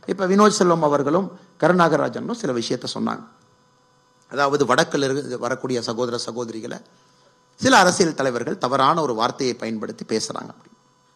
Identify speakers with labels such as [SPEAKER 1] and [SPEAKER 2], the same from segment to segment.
[SPEAKER 1] இப்போ வினோத் செல்வம் அவர்களும் கருணாகராஜனும் சில விஷயத்த சொன்னாங்க அதாவது வடக்கில் இருந்து வரக்கூடிய சகோதர சகோதரிகளை சில அரசியல் தலைவர்கள் தவறான ஒரு வார்த்தையை பயன்படுத்தி பேசுறாங்க அப்படி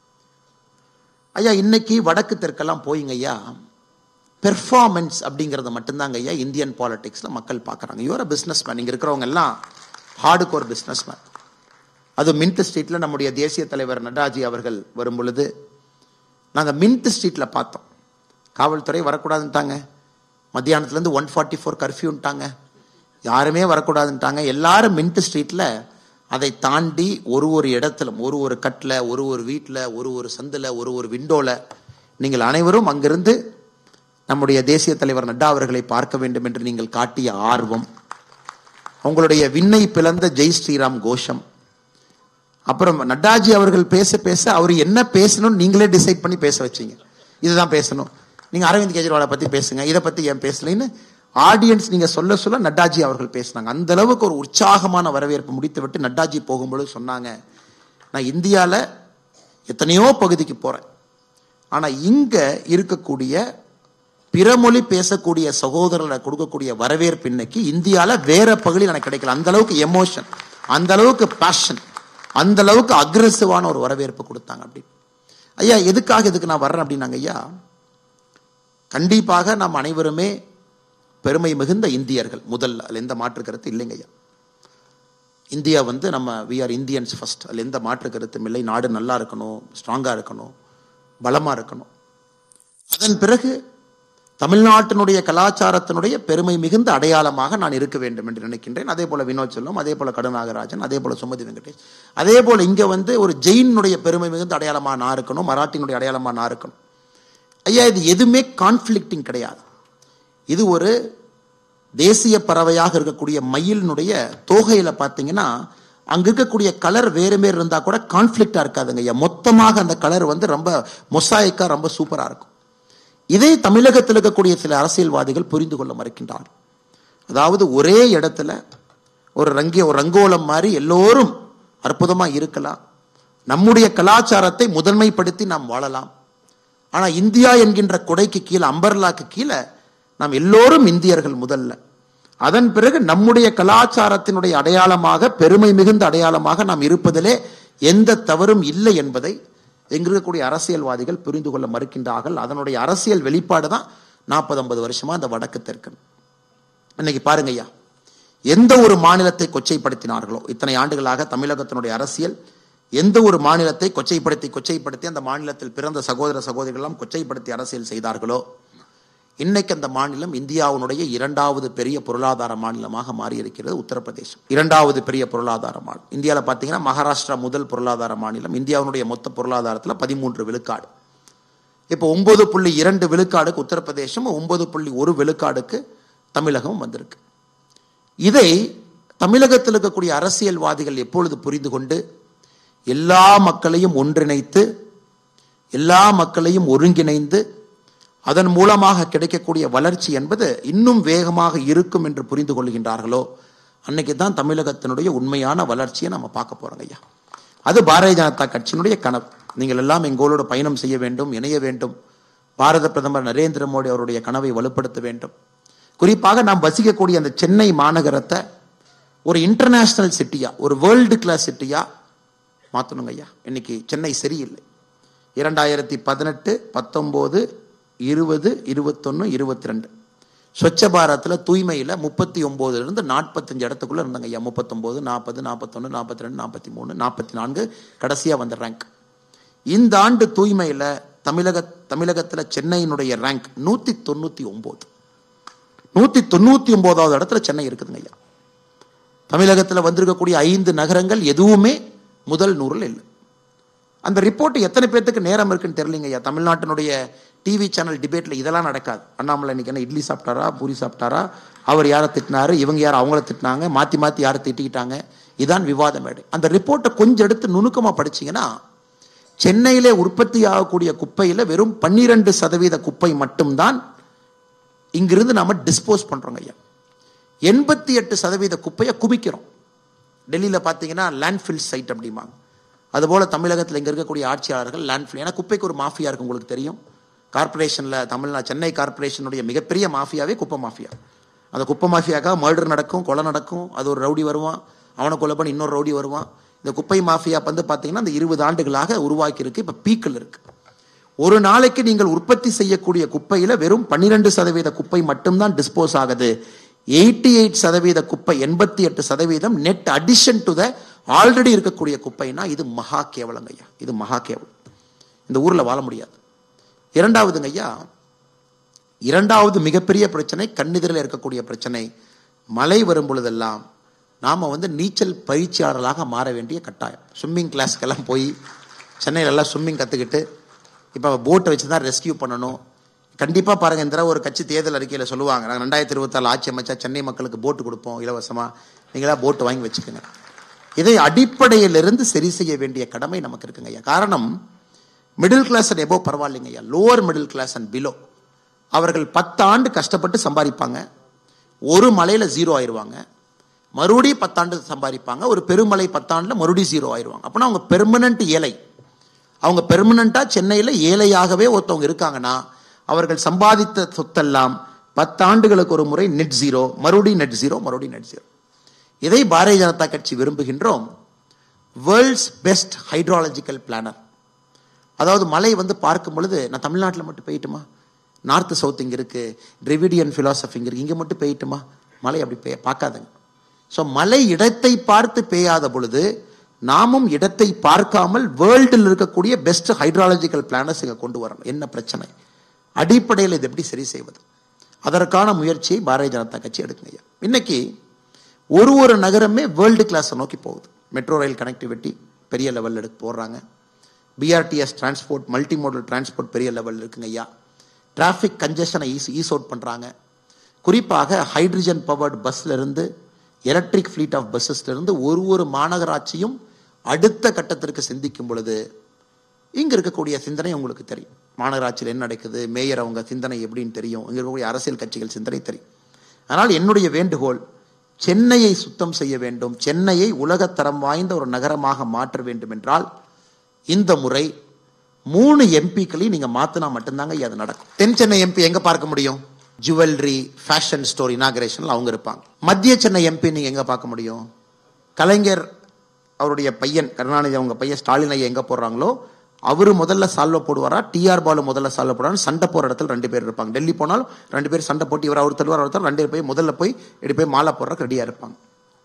[SPEAKER 1] ஐயா இன்னைக்கு வடக்கு தெற்கெல்லாம் போயிங்க ஐயா பெர்ஃபார்மன்ஸ் அப்படிங்கிறத மட்டும்தாங்க ஐயா இந்தியன் பாலிடிக்ஸில் மக்கள் பார்க்குறாங்க யுவர் பிஸ்னஸ் மேன் இங்கே இருக்கிறவங்க எல்லாம் ஹார்டு கோர் பிஸ்னஸ் மேன் அது மின்ட் ஸ்ட்ரீட்டில் நம்முடைய தேசிய தலைவர் நட்டாஜி அவர்கள் வரும் பொழுது நாங்கள் மின்ட் ஸ்ட்ரீட்டில் பார்த்தோம் காவல்துறை வரக்கூடாதுன்ட்டாங்க மத்தியானத்துலேருந்து ஒன் ஃபார்ட்டி ஃபோர் கர்ஃப்யூன்ட்டாங்க யாருமே வரக்கூடாதுன்ட்டாங்க எல்லாரும் மின்ட் ஸ்ட்ரீட்டில் அதை தாண்டி ஒரு ஒரு இடத்துல ஒரு ஒரு கட்டில் ஒரு ஒரு வீட்டில் ஒரு ஒரு சந்தில் ஒரு ஒரு விண்டோவில் நீங்கள் அனைவரும் அங்கிருந்து நம்முடைய தேசிய தலைவர் நட்டா அவர்களை பார்க்க வேண்டும் என்று நீங்கள் காட்டிய ஆர்வம் உங்களுடைய விண்ணை பிளந்த ஜெய் ஸ்ரீராம் கோஷம் அப்புறம் நட்டாஜி அவர்கள் பேச பேச அவர் என்ன பேசணும்னு நீங்களே டிசைட் பண்ணி பேச வச்சீங்க இதுதான் பேசணும் நீங்க அரவிந்த் கெஜ்ரிவாலை பத்தி பேசுங்க இதை பத்தி ஏன் பேசலைன்னு ஆடியன்ஸ் நீங்க சொல்ல சொல்ல நட்டாஜி அவர்கள் பேசினாங்க அந்த அளவுக்கு ஒரு உற்சாகமான வரவேற்பு முடித்து விட்டு நட்டாஜி போகும்பொழுது சொன்னாங்க நான் இந்தியாவில் எத்தனையோ பகுதிக்கு போறேன் ஆனா இங்க இருக்கக்கூடிய பிறமொழி பேசக்கூடிய சகோதரர்களை கொடுக்கக்கூடிய வரவேற்பு இன்னைக்கு இந்தியால வேற பகுதியில் எனக்கு கிடைக்கல அந்த அளவுக்கு எமோஷன் அந்த அளவுக்கு பேஷன் அந்த அளவுக்கு அக்ரெசிவான ஒரு வரவேற்பு கொடுத்தாங்க அப்படி ஐயா எதுக்காக இதுக்கு நான் வர்றேன் அப்படின்னாங்க ஐயா கண்டிப்பாக நாம் அனைவருமே பெருமை மிகுந்த இந்தியர்கள் முதல்ல அதில் எந்த மாற்று கருத்து இல்லைங்க ஐயா இந்தியா வந்து நம்ம வி ஆர் இந்தியன்ஸ் ஃபர்ஸ்ட் அதில் எந்த மாற்று கருத்தும் இல்லை நாடு நல்லா இருக்கணும் ஸ்ட்ராங்காக இருக்கணும் பலமாக இருக்கணும் அதன் பிறகு தமிழ்நாட்டினுடைய கலாச்சாரத்தினுடைய பெருமை மிகுந்த அடையாளமாக நான் இருக்க வேண்டும் என்று நினைக்கின்றேன் அதே போல வினோத் செல்வம் அதே போல கருநாகராஜன் அதே போல சுமதி வெங்கடேஷ் அதே போல இங்க வந்து ஒரு ஜெயினுடைய பெருமை மிகுந்த அடையாளமா நான் இருக்கணும் மராட்டினுடைய அடையாளமா நான் இருக்கணும் ஐயா இது எதுவுமே கான்ஃபிளிக்டிங் கிடையாது இது ஒரு தேசிய பறவையாக இருக்கக்கூடிய மயிலினுடைய தோகையில பார்த்தீங்கன்னா அங்க இருக்கக்கூடிய கலர் வேறு மாரி இருந்தா கூட கான்ஃபிளிக்டா இருக்காதுங்க ஐயா மொத்தமாக அந்த கலர் வந்து ரொம்ப மொசாய்க்கா ரொம்ப சூப்பரா இருக்கும் இதை தமிழகத்தில் இருக்கக்கூடிய சில அரசியல்வாதிகள் புரிந்து கொள்ள மறுக்கின்றார் அதாவது ஒரே இடத்துல ஒரு ரங்கிய ஒரு ரங்கோலம் மாதிரி எல்லோரும் அற்புதமா இருக்கலாம் நம்முடைய கலாச்சாரத்தை முதன்மைப்படுத்தி நாம் வாழலாம் ஆனா இந்தியா என்கின்ற கொடைக்கு கீழே அம்பர்லாக்கு கீழே நாம் எல்லோரும் இந்தியர்கள் முதல்ல அதன் பிறகு நம்முடைய கலாச்சாரத்தினுடைய அடையாளமாக பெருமை மிகுந்த அடையாளமாக நாம் இருப்பதிலே எந்த தவறும் இல்லை என்பதை இங்க இருக்கக்கூடிய அரசியல்வாதிகள் புரிந்து கொள்ள மறுக்கின்றார்கள் அதனுடைய அரசியல் வெளிப்பாடு தான் நாற்பது ஐம்பது வருஷமா இந்த வடக்கு தெற்கு இன்னைக்கு பாருங்க ஐயா எந்த ஒரு மாநிலத்தை கொச்சைப்படுத்தினார்களோ இத்தனை ஆண்டுகளாக தமிழகத்தினுடைய அரசியல் எந்த ஒரு மாநிலத்தை கொச்சைப்படுத்தி கொச்சைப்படுத்தி அந்த மாநிலத்தில் பிறந்த சகோதர சகோதரிகள் எல்லாம் கொச்சைப்படுத்தி அரசியல் செய்தார்களோ இன்னைக்கு அந்த மாநிலம் இந்தியாவினுடைய இரண்டாவது பெரிய பொருளாதார மாநிலமாக மாறி இருக்கிறது உத்தரப்பிரதேசம் இரண்டாவது பெரிய பொருளாதார மாநிலம் இந்தியாவில் பார்த்தீங்கன்னா மகாராஷ்டிரா முதல் பொருளாதார மாநிலம் இந்தியாவினுடைய மொத்த பொருளாதாரத்தில் பதிமூன்று விழுக்காடு இப்போ ஒன்பது புள்ளி இரண்டு விழுக்காடுக்கு உத்தரப்பிரதேசம் ஒன்பது புள்ளி ஒரு விழுக்காடுக்கு தமிழகம் வந்திருக்கு இதை தமிழகத்தில் இருக்கக்கூடிய அரசியல்வாதிகள் எப்பொழுது புரிந்து கொண்டு எல்லா மக்களையும் ஒன்றிணைத்து எல்லா மக்களையும் ஒருங்கிணைந்து அதன் மூலமாக கிடைக்கக்கூடிய வளர்ச்சி என்பது இன்னும் வேகமாக இருக்கும் என்று புரிந்து கொள்கின்றார்களோ அன்னைக்கு தான் தமிழகத்தினுடைய உண்மையான வளர்ச்சியை நம்ம பார்க்க போறோங்க ஐயா அது பாரதிய ஜனதா கட்சியினுடைய கனவு நீங்கள் எல்லாம் எங்களோட பயணம் செய்ய வேண்டும் இணைய வேண்டும் பாரத பிரதமர் நரேந்திர மோடி அவருடைய கனவை வலுப்படுத்த வேண்டும் குறிப்பாக நாம் வசிக்கக்கூடிய அந்த சென்னை மாநகரத்தை ஒரு இன்டர்நேஷனல் சிட்டியா ஒரு வேர்ல்டு கிளாஸ் சிட்டியா மாற்றணுங்க ஐயா இன்னைக்கு சென்னை சரியில்லை இரண்டாயிரத்தி பதினெட்டு பத்தொம்போது இருபது இருபத்தொன்னு இருபத்தி ரெண்டு ஸ்வச்ச பாரத்தில் தூய்மையில் முப்பத்தி ஒம்போதுலேருந்து நாற்பத்தஞ்சு இடத்துக்குள்ள இருந்தாங்க ஐயா முப்பத்தொம்போது நாற்பது நாற்பத்தொன்று நாற்பத்தி ரெண்டு நாற்பத்தி மூணு நாற்பத்தி நான்கு கடைசியாக வந்த ரேங்க் இந்த ஆண்டு தூய்மையில் தமிழக தமிழகத்தில் சென்னையினுடைய ரேங்க் நூற்றி தொண்ணூற்றி ஒம்பது நூற்றி தொண்ணூற்றி ஒம்போதாவது இடத்துல சென்னை இருக்குதுங்க ஐயா தமிழகத்தில் வந்திருக்கக்கூடிய ஐந்து நகரங்கள் எதுவுமே முதல் நூறில் இல்லை அந்த ரிப்போர்ட் எத்தனை பேர்த்துக்கு நேரம் இருக்குன்னு தெரியலங்க ஐயா தமிழ்நாட்டினுடைய டிவி சேனல் டிபேட்ல இதெல்லாம் நடக்காது அண்ணாமலை இன்னைக்கு என்ன இட்லி சாப்பிட்டாரா பூரி சாப்பிட்டாரா அவர் யாரை திட்டினாரு இவங்க யார் அவங்கள திட்டினாங்க மாத்தி மாத்தி யாரை திட்டிக்கிட்டாங்க இதான் விவாத மேடை அந்த ரிப்போர்ட்டை கொஞ்சம் எடுத்து நுணுக்கமா படிச்சீங்கன்னா சென்னையிலே உற்பத்தி ஆகக்கூடிய குப்பையில வெறும் பன்னிரண்டு சதவீத குப்பை மட்டும்தான் இங்கிருந்து நாம டிஸ்போஸ் பண்றோங்க ஐயா எண்பத்தி எட்டு சதவீத குப்பையை குவிக்கிறோம் டெல்லியில் பார்த்தீங்கன்னா லேண்ட்ஃபில் சைட் அப்படிம்பாங்க அதுபோல் தமிழகத்தில் இங்கே இருக்கக்கூடிய ஆட்சியாளர்கள் லேண்ட்ஃபில் ஏன்னா குப்பைக்கு ஒரு மாஃபியா இருக்கு உங்களுக்கு தெரியும் கார்ப்பரேஷனில் தமிழ்நாடு சென்னை கார்ப்பரேஷனுடைய மிகப்பெரிய மாஃபியாவே குப்பை மாஃபியா அந்த குப்பை மாஃபியாக்காக மர்டர் நடக்கும் கொலை நடக்கும் அது ஒரு ரவுடி வருவான் அவனை கொலை பண்ணி இன்னொரு ரவுடி வருவான் இந்த குப்பை மாஃபியா வந்து பார்த்தீங்கன்னா இந்த இருபது ஆண்டுகளாக உருவாக்கி இருக்கு இப்போ பீக்கில் இருக்கு ஒரு நாளைக்கு நீங்கள் உற்பத்தி செய்யக்கூடிய குப்பையில வெறும் பன்னிரெண்டு சதவீத குப்பை மட்டும்தான் டிஸ்போஸ் ஆகுது எயிட்டி எயிட் சதவீத குப்பை எண்பத்தி எட்டு சதவீதம் net addition to the already இருக்கக்கூடிய குப்பைனா இது மகா கேவலங்க ஐயா இது மகா கேவலம் இந்த ஊர்ல வாழ முடியாது இரண்டாவதுங்க ஐயா இரண்டாவது மிகப்பெரிய பிரச்சனை கண்ணெதிரில் இருக்கக்கூடிய பிரச்சனை மழை வரும் பொழுதெல்லாம் நாம வந்து நீச்சல் பயிற்சியாளர்களாக மாற வேண்டிய கட்டாயம் ஸ்விம்மிங் கிளாஸ்க்கெல்லாம் போய் சென்னையில எல்லாம் ஸ்விம்மிங் கற்றுக்கிட்டு இப்போ போட்டை வச்சு தான் ரெஸ்கியூ பண்ணணும் கண்டிப்பாக பாருங்கள் இந்த தடவை ஒரு கட்சி தேர்தல் அறிக்கையில் சொல்லுவாங்க நாங்கள் ரெண்டாயிரத்தி இருபத்தாறு ஆட்சி அமைச்சா சென்னை மக்களுக்கு போட்டு கொடுப்போம் இலவசமாக நீங்களா போட்டு வாங்கி வச்சுக்கோங்க இதை அடிப்படையிலிருந்து சரி செய்ய வேண்டிய கடமை நமக்கு இருக்குங்க ஐயா காரணம் மிடில் கிளாஸ் அண்ட் எபோ பரவாயில்லைங்க ஐயா lower middle class and below அவர்கள் பத்து ஆண்டு கஷ்டப்பட்டு சம்பாதிப்பாங்க ஒரு மலையில ஜீரோ ஆயிருவாங்க மறுபடியும் பத்தாண்டு சம்பாதிப்பாங்க ஒரு பெருமலை பத்தாண்டுல மறுபடியும் ஜீரோ ஆயிருவாங்க அப்படின்னா அவங்க பெர்மனன்ட் ஏழை அவங்க பெர்மனண்டா சென்னையில் ஏழையாகவே ஒருத்தவங்க இருக்காங்கன்னா அவர்கள் சம்பாதித்த சொத்தெல்லாம் பத்தாண்டுகளுக்கு ஒரு முறை நெட் ஜீரோ மறுபடியும் நெட் ஜீரோ மறுபடியும் நெட் ஜீரோ இதை பாரதிய ஜனதா கட்சி விரும்புகின்றோம் வேர்ல்ட்ஸ் பெஸ்ட் ஹைட்ராலஜிக்கல் பிளானர் அதாவது மலை வந்து பார்க்கும் பொழுது நான் தமிழ்நாட்டில் மட்டும் போயிட்டுமா நார்த்து சவுத் இங்கே இருக்கு டிரிவிடியன் ஃபிலாசபி இங்கே இருக்கு இங்கே மட்டும் பெய்யட்டுமா மலை அப்படி பெய்ய பார்க்காதுங்க ஸோ மலை இடத்தை பார்த்து பெய்யாத பொழுது நாமும் இடத்தை பார்க்காமல் வேர்ல்டில் இருக்கக்கூடிய பெஸ்ட் ஹைட்ராலஜிக்கல் பிளானர்ஸ் இங்கே கொண்டு வரணும் என்ன பிரச்சனை அடிப்படையில் இது எப்படி சரி செய்வது அதற்கான முயற்சியை பாரதிய ஜனதா கட்சி எடுக்குங்க ஐயா இன்னைக்கு ஒரு ஒரு நகரமே வேர்ல்டு கிளாஸை நோக்கி போகுது மெட்ரோ ரயில் கனெக்டிவிட்டி பெரிய லெவலில் எடுத்து போடுறாங்க BRTS transport multi modal transport பெரிய லெவலில் இருக்குங்க ஐயா டிராஃபிக் கன்ஜெஷனை ஈஸ் ஈஸ் அவுட் பண்ணுறாங்க குறிப்பாக ஹைட்ரஜன் பவர்டு பஸ்ல இருந்து எலக்ட்ரிக் ஃப்ளீட் ஆஃப் பஸ்ஸஸ்ல இருந்து ஒரு ஒரு மாநகராட்சியும் அடுத்த கட்டத்திற்கு சிந்திக்கும் பொழுது இங்க இருக்கக்கூடிய சிந்தனை உங்களுக்கு தெரியும் மாநகராட்சியில் என்ன நடக்குது மேயர் அவங்க சிந்தனை எப்படின்னு தெரியும் இங்க இருக்கக்கூடிய அரசியல் கட்சிகள் சிந்தனை தெரியும் ஆனால் என்னுடைய வேண்டுகோள் சென்னையை சுத்தம் செய்ய வேண்டும் சென்னையை உலகத்தரம் வாய்ந்த ஒரு நகரமாக மாற்ற வேண்டும் என்றால் இந்த முறை மூணு எம்பிக்களையும் நீங்க மாத்தினா மட்டும்தாங்க அது நடக்கும் தென் சென்னை எம்பி எங்க பார்க்க முடியும் ஜுவல்லரி ஃபேஷன் ஸ்டோர் இனாகரேஷன்ல அவங்க இருப்பாங்க மத்திய சென்னை எம்பி நீங்க எங்க பார்க்க முடியும் கலைஞர் அவருடைய பையன் கருணாநிதி அவங்க பையன் ஸ்டாலின் ஐயா எங்க போடுறாங்களோ அவரு முதல்ல சால்வ போடுவாரா டிஆர் பாலு முதல்ல சால்வ போடுவாரு சண்டை போற இடத்துல ரெண்டு பேர் இருப்பாங்க டெல்லி போனாலும் ரெண்டு பேர் சண்டை போட்டி இவர் அவர் தருவார் ஒருத்தர் ரெண்டு பேர் போய் முதல்ல போய் இப்படி போய் மாலை போடுறதுக்கு ரெடியா இருப்பாங்க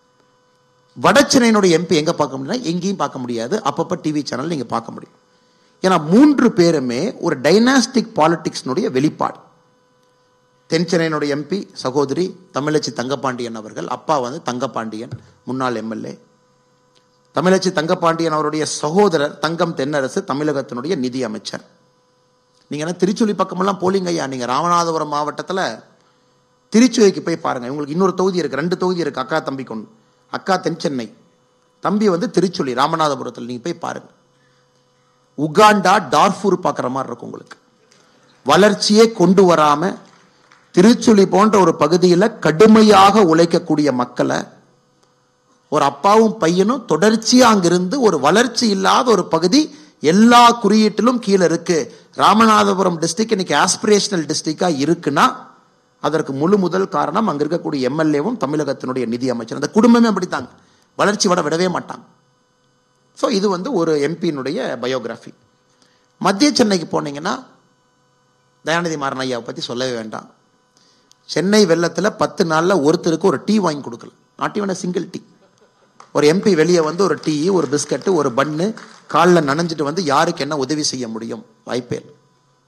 [SPEAKER 1] வட சென்னையினுடைய எம்பி எங்க பார்க்க முடியும்னா எங்கேயும் பார்க்க முடியாது அப்பப்ப டிவி சேனல் நீங்க பார்க்க முடியும் ஏன்னா மூன்று பேருமே ஒரு டைனாஸ்டிக் பாலிடிக்ஸ்னுடைய வெளிப்பாடு தென் சென்னையினுடைய எம்பி சகோதரி தமிழச்சி தங்கப்பாண்டியன் அவர்கள் அப்பா வந்து தங்கப்பாண்டியன் முன்னாள் எம்எல்ஏ தமிழச்சி தங்கப்பாண்டியன் அவருடைய சகோதரர் தங்கம் தென்னரசு தமிழகத்தினுடைய நிதி அமைச்சர் நீங்க என்ன திருச்சுழி பக்கமெல்லாம் போலிங்க ஐயா நீங்க ராமநாதபுரம் மாவட்டத்துல திருச்சுழிக்கு போய் பாருங்க உங்களுக்கு இன்னொரு தொகுதி இருக்கு ரெண்டு தொகுதி இருக்கு அக்கா தம்பி கொண்டு அக்கா தென் சென்னை தம்பி வந்து திருச்சுழி ராமநாதபுரத்தில் நீங்க போய் பாருங்க உகாண்டா டார்ஃபூர் பார்க்குற மாதிரி இருக்கும் உங்களுக்கு வளர்ச்சியே கொண்டு வராம திருச்சுழி போன்ற ஒரு பகுதியில் கடுமையாக உழைக்கக்கூடிய மக்களை ஒரு அப்பாவும் பையனும் தொடர்ச்சியா அங்கிருந்து ஒரு வளர்ச்சி இல்லாத ஒரு பகுதி எல்லா குறியீட்டிலும் கீழே இருக்கு ராமநாதபுரம் டிஸ்ட்ரிக்ட் இன்னைக்கு ஆஸ்பிரேஷனல் டிஸ்ட்ரிக்டா இருக்குன்னா அதற்கு முழு முதல் காரணம் அங்க இருக்கக்கூடிய எம்எல்ஏவும் தமிழகத்தினுடைய நிதி அமைச்சர் அந்த குடும்பமே அப்படித்தாங்க வளர்ச்சி வட விடவே மாட்டாங்க ஸோ இது வந்து ஒரு எம்பியினுடைய பயோகிராஃபி மத்திய சென்னைக்கு போனீங்கன்னா தயாநிதி மாறன் ஐயாவை பற்றி சொல்லவே வேண்டாம் சென்னை வெள்ளத்தில் பத்து நாளில் ஒருத்தருக்கு ஒரு டீ வாங்கி கொடுக்கல நாட் ஈவன் சிங்கிள் டீ ஒரு எம்பி வெளியே வந்து ஒரு டீ ஒரு பிஸ்கட்டு ஒரு பன்னு காலில் நனைஞ்சிட்டு வந்து யாருக்கு என்ன உதவி செய்ய முடியும் வாய்ப்பே இல்லை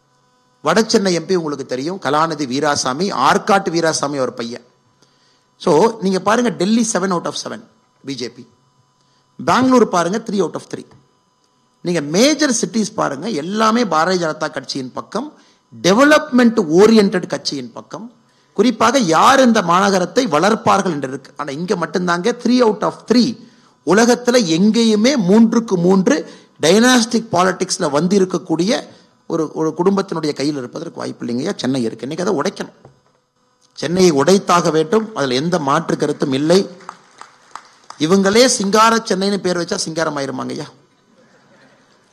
[SPEAKER 1] வட சென்னை எம்பி உங்களுக்கு தெரியும் கலாநிதி வீராசாமி ஆற்காட்டு வீராசாமி ஒரு பையன் ஸோ நீங்கள் பாருங்க Delhi seven out of seven BJP Bengaluru பாருங்க த்ரீ அவுட் ஆஃப் த்ரீ நீங்க மேஜர் சிட்டிஸ் பாருங்க எல்லாமே பாரதிய ஜனதா கட்சியின் பக்கம் டெவலப்மெண்ட் ஓரியன்ட் கட்சியின் பக்கம் குறிப்பாக யார் இந்த மாநகரத்தை வளர்ப்பார்கள் என்று இருக்கு ஆனா இங்க மட்டும்தாங்க த்ரீ அவுட் ஆஃப் த்ரீ உலகத்துல எங்கேயுமே மூன்றுக்கு மூன்று டைனாஸ்டிக் பாலிடிக்ஸ்ல வந்து இருக்கக்கூடிய ஒரு ஒரு குடும்பத்தினுடைய கையில் இருப்பதற்கு வாய்ப்பு இல்லைங்கய்யா சென்னை இருக்கு இன்னைக்கு அதை உடைக்கணும் சென்னையை உடைத்தாக வேண்டும் அதில் எந்த மாற்று கருத்தும் இல்லை இவங்களே சிங்கார சென்னைன்னு பேர் வச்சா சிங்காரம் ஆயிருமாங்க ஐயா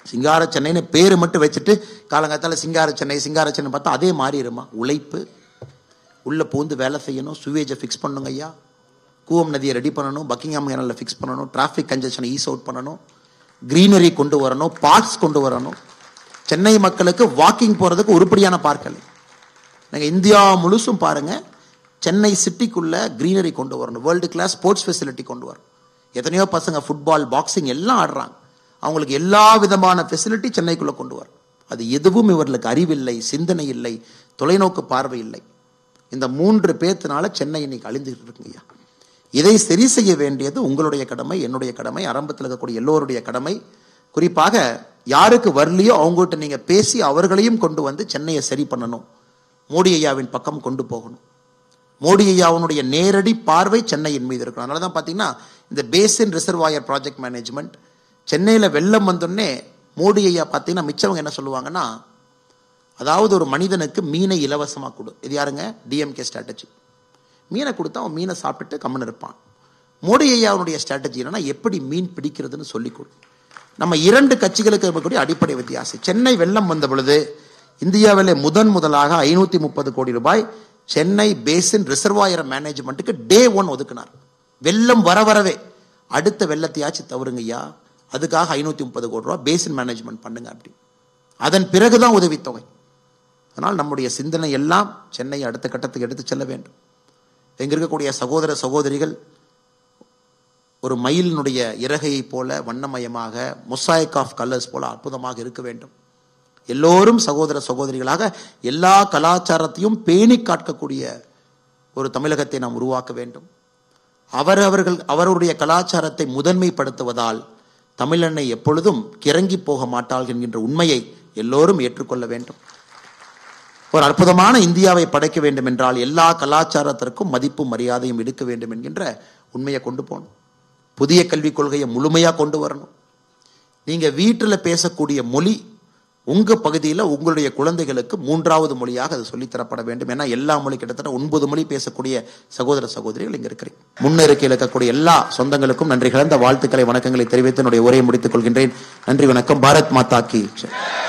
[SPEAKER 1] சிங்கார சென்னைன்னு பேர் மட்டும் வச்சுட்டு காலங்காத்தால சிங்கார சென்னை சிங்கார சென்னை பார்த்தா அதே மாறிடுமா உழைப்பு உள்ள பூந்து வேலை செய்யணும் சுவேஜை ஃபிக்ஸ் பண்ணுங்க ஐயா கூவம் நதியை ரெடி பண்ணணும் பக்கிங்ஹாம் கேனலில் ஃபிக்ஸ் பண்ணணும் டிராஃபிக் கன்ஜெஷனை ஈஸ் அவுட் பண்ணணும் கிரீனரி கொண்டு வரணும் பார்க்ஸ் கொண்டு வரணும் சென்னை மக்களுக்கு வாக்கிங் போகிறதுக்கு உருப்படியான பார்க் இல்லை நீங்கள் இந்தியா முழுசும் பாருங்க சென்னை சிட்டிக்குள்ள கிரீனரி கொண்டு வரணும் வேர்ல்டு கிளாஸ் ஸ்போர்ட்ஸ் ஃபெசிலிட்டி கொண்டு வரணும் எத்தனையோ பசங்க ஃபுட்பால் பாக்ஸிங் எல்லாம் ஆடுறாங்க அவங்களுக்கு எல்லா விதமான ஃபெசிலிட்டி சென்னைக்குள்ள கொண்டு வரும் அது எதுவும் இவர்களுக்கு அறிவில்லை சிந்தனை இல்லை தொலைநோக்கு பார்வை இல்லை இந்த மூன்று பேத்தினால சென்னை இன்னைக்கு அழிந்துகிட்டு இருக்குங்கய்யா இதை சரி செய்ய வேண்டியது உங்களுடைய கடமை என்னுடைய கடமை ஆரம்பத்தில் இருக்கக்கூடிய எல்லோருடைய கடமை குறிப்பாக யாருக்கு வரலையோ அவங்ககிட்ட நீங்க பேசி அவர்களையும் கொண்டு வந்து சென்னையை சரி பண்ணணும் மோடி ஐயாவின் பக்கம் கொண்டு போகணும் மோடி ஐயாவுடைய நேரடி பார்வை சென்னையின் மீது இருக்கணும் அதனால தான் பார்த்தீங்கன்னா இந்த பேசின் ரிசர்வாயர் ப்ராஜெக்ட் மேனேஜ்மெண்ட் சென்னையில் வெள்ளம் வந்தோடனே மோடி ஐயா பார்த்தீங்கன்னா மிச்சவங்க என்ன சொல்லுவாங்கன்னா அதாவது ஒரு மனிதனுக்கு மீனை இலவசமாக கொடு இது யாருங்க டிஎம்கே ஸ்ட்ராட்டஜி மீனை கொடுத்தா அவன் மீனை சாப்பிட்டுட்டு கம்மன் இருப்பான் மோடி ஐயாவுடைய ஸ்ட்ராட்டஜி என்னன்னா எப்படி மீன் பிடிக்கிறதுன்னு சொல்லிக் கொடு நம்ம இரண்டு கட்சிகளுக்கு இருக்கக்கூடிய அடிப்படை வித்தியாசம் சென்னை வெள்ளம் வந்த பொழுது இந்தியாவிலே முதன் முதலாக ஐநூத்தி முப்பது கோடி ரூபாய் சென்னை பேசின் ரிசர்வாயர் மேனேஜ்மெண்ட்டுக்கு டே ஒன் ஒதுக்கினார் வெள்ளம் வர வரவே அடுத்த வெள்ளத்தையாச்சும் தவறுங்கய்யா அதுக்காக ஐநூத்தி முப்பது கோடி ரூபாய் பேசின் மேனேஜ்மெண்ட் பண்ணுங்க அப்படி அதன் பிறகுதான் உதவித்தொகை அதனால் நம்முடைய சிந்தனை எல்லாம் சென்னை அடுத்த கட்டத்துக்கு எடுத்து செல்ல வேண்டும் எங்க இருக்கக்கூடிய சகோதர சகோதரிகள் ஒரு மயிலினுடைய இறகையை போல வண்ணமயமாக மொசாய்க் ஆஃப் கலர்ஸ் போல அற்புதமாக இருக்க வேண்டும் எல்லோரும் சகோதர சகோதரிகளாக எல்லா கலாச்சாரத்தையும் பேணி காக்கக்கூடிய ஒரு தமிழகத்தை நாம் உருவாக்க வேண்டும் அவர் அவர்கள் அவருடைய கலாச்சாரத்தை முதன்மைப்படுத்துவதால் தமிழெண்ணை எப்பொழுதும் கிறங்கி போக மாட்டாள் என்கின்ற உண்மையை எல்லோரும் ஏற்றுக்கொள்ள வேண்டும் ஒரு அற்புதமான இந்தியாவை படைக்க வேண்டும் என்றால் எல்லா கலாச்சாரத்திற்கும் மதிப்பும் மரியாதையும் எடுக்க வேண்டும் என்கின்ற உண்மையை கொண்டு போகணும் புதிய கல்விக் கொள்கையை முழுமையா கொண்டு வரணும் நீங்க வீட்டில் பேசக்கூடிய மொழி உங்க பகுதியில் உங்களுடைய குழந்தைகளுக்கு மூன்றாவது மொழியாக அது சொல்லித்தரப்பட வேண்டும் ஏன்னா எல்லா மொழி கிட்டத்தட்ட ஒன்பது மொழி பேசக்கூடிய சகோதர சகோதரிகள் இங்க இருக்கிறீங்க முன்னெருக்கையில் இருக்கக்கூடிய எல்லா சொந்தங்களுக்கும் நன்றி கலந்த வாழ்த்துக்களை வணக்கங்களை தெரிவித்து என்னுடைய உரையை முடித்துக் கொள்கின்றேன் நன்றி வணக்கம் பாரத் மாதா கி ஜெய்.